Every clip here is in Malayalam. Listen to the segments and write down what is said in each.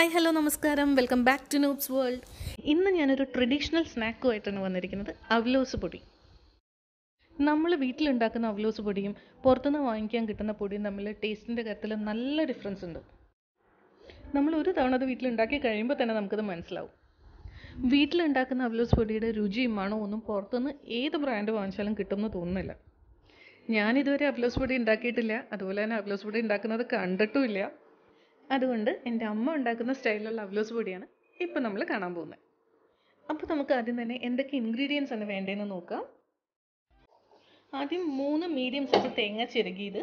ഹായ് ഹലോ നമസ്കാരം welcome back to noobs world ഇന്ന് ഞാനൊരു ട്രഡീഷണൽ സ്നാക്കുമായിട്ടാണ് വന്നിരിക്കുന്നത് അവലോസ് പൊടി നമ്മൾ വീട്ടിലുണ്ടാക്കുന്ന അവലോസ് പൊടിയും പുറത്തുനിന്ന് വാങ്ങിക്കാൻ കിട്ടുന്ന പൊടിയും തമ്മിൽ ടേസ്റ്റിൻ്റെ കാര്യത്തിൽ നല്ല ഡിഫറൻസ് ഉണ്ട് നമ്മൾ ഒരു തവണ അത് വീട്ടിലുണ്ടാക്കി കഴിയുമ്പോൾ തന്നെ നമുക്കത് മനസ്സിലാവും വീട്ടിലുണ്ടാക്കുന്ന അവലോസ് പൊടിയുടെ രുചിയും മണവും ഒന്നും പുറത്തുനിന്ന് ഏത് ബ്രാൻഡ് വാങ്ങിച്ചാലും കിട്ടുമെന്ന് തോന്നുന്നില്ല ഞാനിതുവരെ അവലോസ് പൊടി ഉണ്ടാക്കിയിട്ടില്ല അതുപോലെ തന്നെ അവലോസ് പൊടി ഉണ്ടാക്കുന്നത് കണ്ടിട്ടുമില്ല അതുകൊണ്ട് എൻ്റെ അമ്മ ഉണ്ടാക്കുന്ന സ്റ്റൈലിലുള്ള അവലോസ് പൊടിയാണ് ഇപ്പം നമ്മൾ കാണാൻ പോകുന്നത് അപ്പോൾ നമുക്ക് ആദ്യം തന്നെ എന്തൊക്കെ ഇൻഗ്രീഡിയൻസ് ആണ് വേണ്ടതെന്ന് നോക്കാം ആദ്യം മൂന്ന് മീഡിയം സൈസ് തേങ്ങ ചിരകിയത്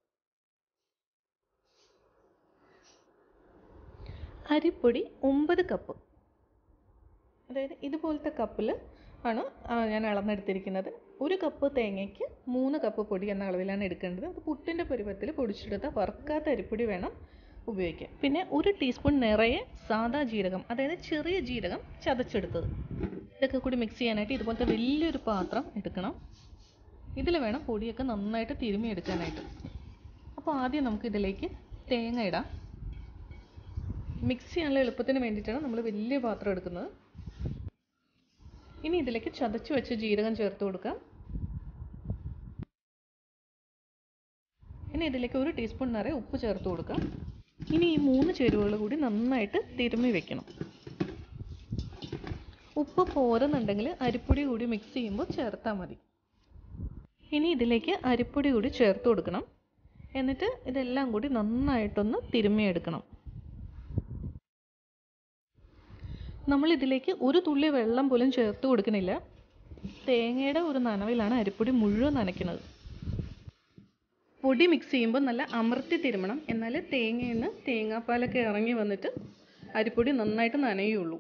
അരിപ്പൊടി ഒമ്പത് കപ്പ് അതായത് ഇതുപോലത്തെ കപ്പിൽ ആണ് ആ, ഞാൻ അളന്നെടുത്തിരിക്കുന്നത് ഒരു കപ്പ് തേങ്ങയ്ക്ക് മൂന്ന് കപ്പ് പൊടി എന്ന അളവിലാണ് എടുക്കേണ്ടത് അത് പുട്ടിൻ്റെ പരുവത്തിൽ പൊടിച്ചെടുത്ത വറുക്കാത്ത അരിപ്പൊടി വേണം ഉപയോഗിക്കാൻ പിന്നെ ഒരു ടീസ്പൂൺ നിറയെ സാദാ ജീരകം അതായത് ചെറിയ ജീരകം ചതച്ചെടുത്തത് ഇതൊക്കെ കൂടി മിക്സ് ചെയ്യാനായിട്ട് ഇതുപോലത്തെ വലിയൊരു പാത്രം എടുക്കണം ഇതിൽ വേണം പൊടിയൊക്കെ നന്നായിട്ട് തിരുമ്മി എടുക്കാനായിട്ട് അപ്പോൾ ആദ്യം നമുക്ക് ഇതിലേക്ക് തേങ്ങ ഇടാം മിക്സ് ചെയ്യാനുള്ള എളുപ്പത്തിന് വേണ്ടിയിട്ടാണ് നമ്മൾ വലിയ പാത്രം എടുക്കുന്നത് ഇനി ഇതിലേക്ക് ചതച്ച് വെച്ച ജീരകം ചേർത്ത് കൊടുക്കാം ഇനി ഇതിലേക്ക് ഒരു ടീസ്പൂൺ നിറയെ ഉപ്പ് ചേർത്ത് കൊടുക്കാം ഇനി ഈ മൂന്ന് ചേരുവകൾ കൂടി നന്നായിട്ട് തിരുമ്മി വെക്കണം ഉപ്പ് പോരെന്നുണ്ടെങ്കിൽ അരിപ്പൊടി കൂടി മിക്സ് ചെയ്യുമ്പോൾ ചേർത്താൽ മതി ഇനി ഇതിലേക്ക് അരിപ്പൊടി കൂടി ചേർത്ത് കൊടുക്കണം എന്നിട്ട് ഇതെല്ലാം കൂടി നന്നായിട്ടൊന്ന് തിരുമ്മിയെടുക്കണം നമ്മൾ ഇതിലേക്ക് ഒരു തുള്ളി വെള്ളം പോലും ചേർത്ത് കൊടുക്കണില്ല തേങ്ങയുടെ ഒരു നനവിലാണ് അരിപ്പൊടി മുഴുവൻ നനയ്ക്കുന്നത് പൊടി മിക്സ് ചെയ്യുമ്പോൾ നല്ല അമർത്തി തിരുമണം എന്നാലേ തേങ്ങയിൽ നിന്ന് തേങ്ങാപ്പാലൊക്കെ ഇറങ്ങി വന്നിട്ട് അരിപ്പൊടി നന്നായിട്ട് നനയുള്ളൂ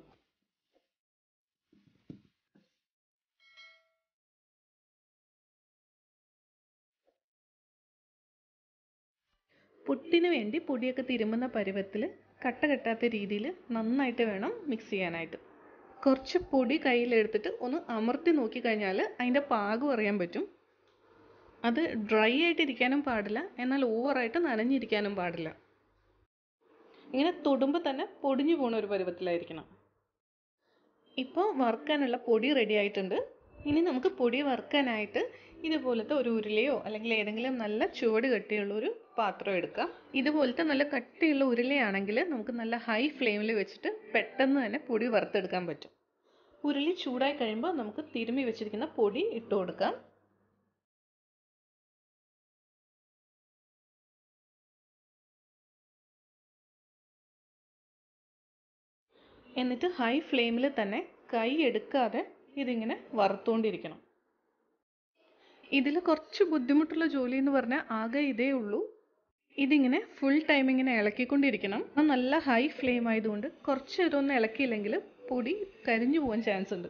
പുട്ടിന് വേണ്ടി പൊടിയൊക്കെ തിരുമുന്ന പരുവത്തിൽ കട്ട കെട്ടാത്ത രീതിയിൽ നന്നായിട്ട് വേണം മിക്സ് ചെയ്യാനായിട്ട് കുറച്ച് പൊടി കയ്യിലെടുത്തിട്ട് ഒന്ന് അമർത്തി നോക്കിക്കഴിഞ്ഞാൽ അതിൻ്റെ പാകം അറിയാൻ പറ്റും അത് ഡ്രൈ ആയിട്ട് ഇരിക്കാനും പാടില്ല എന്നാൽ ഓവറായിട്ട് നനഞ്ഞിരിക്കാനും പാടില്ല ഇങ്ങനെ തൊടുമ്പോൾ തന്നെ പൊടിഞ്ഞു പോണ ഒരു പരുവത്തിലായിരിക്കണം ഇപ്പോൾ വറുക്കാനുള്ള പൊടി റെഡി ആയിട്ടുണ്ട് ഇനി നമുക്ക് പൊടി വറുക്കാനായിട്ട് ഇതുപോലത്തെ ഒരു ഉരുളയോ അല്ലെങ്കിൽ ഏതെങ്കിലും നല്ല ചുവട് കട്ടിയുള്ള ഒരു പാത്രം എടുക്കാം ഇതുപോലത്തെ നല്ല കട്ടിയുള്ള ഉരുളയാണെങ്കിൽ നമുക്ക് നല്ല ഹൈ ഫ്ലെയിമിൽ വെച്ചിട്ട് പെട്ടെന്ന് തന്നെ പൊടി വറുത്തെടുക്കാൻ പറ്റും ഉരുളി ചൂടായി കഴിയുമ്പോൾ നമുക്ക് തിരുമ്മി വെച്ചിരിക്കുന്ന പൊടി ഇട്ട് കൊടുക്കാം എന്നിട്ട് ഹൈ ഫ്ലെയിമിൽ തന്നെ കൈ എടുക്കാതെ ഇതിങ്ങനെ വറുത്തുകൊണ്ടിരിക്കണം ഇതിൽ കുറച്ച് ബുദ്ധിമുട്ടുള്ള ജോലി എന്ന് പറഞ്ഞാൽ ആകെ ഇതേ ഉള്ളൂ ഇതിങ്ങനെ ഫുൾ ടൈം ഇങ്ങനെ ഇളക്കിക്കൊണ്ടിരിക്കണം അത് നല്ല ഹൈ ഫ്ലെയിം ആയതുകൊണ്ട് കുറച്ച് നേരം ഒന്ന് ഇളക്കിയില്ലെങ്കിൽ പൊടി കരിഞ്ഞു പോകാൻ ചാൻസ് ഉണ്ട്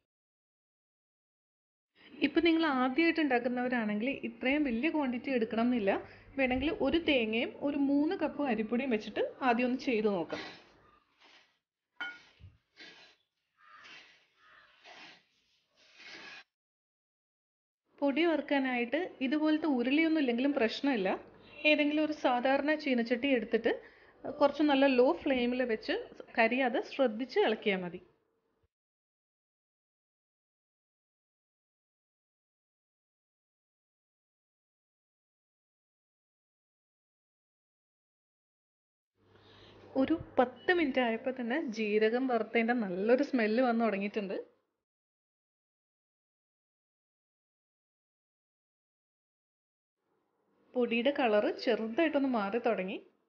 ഇപ്പം നിങ്ങൾ ആദ്യമായിട്ട് ഉണ്ടാക്കുന്നവരാണെങ്കിൽ ഇത്രയും വലിയ ക്വാണ്ടിറ്റി എടുക്കണം എന്നില്ല വേണമെങ്കിൽ ഒരു തേങ്ങയും ഒരു മൂന്ന് കപ്പ് അരിപ്പൊടിയും വെച്ചിട്ട് ആദ്യം ഒന്ന് ചെയ്ത് നോക്കാം പൊടി വറുക്കാനായിട്ട് ഇതുപോലത്തെ ഉരുളിയൊന്നും ഇല്ലെങ്കിലും പ്രശ്നമില്ല ഏതെങ്കിലും ഒരു സാധാരണ ചീനച്ചട്ടി എടുത്തിട്ട് കുറച്ച് നല്ല ലോ ഫ്ലെയിമിൽ വെച്ച് കരിയാതെ ശ്രദ്ധിച്ച് ഇളക്കിയാൽ മതി ഒരു പത്ത് മിനിറ്റ് ആയപ്പോൾ തന്നെ ജീരകം വറുത്തതിൻ്റെ നല്ലൊരു സ്മെല്ല് വന്ന് തുടങ്ങിയിട്ടുണ്ട് പൊടിയുടെ കളറ് ചെറുതായിട്ടൊന്ന് മാറി തുടങ്ങി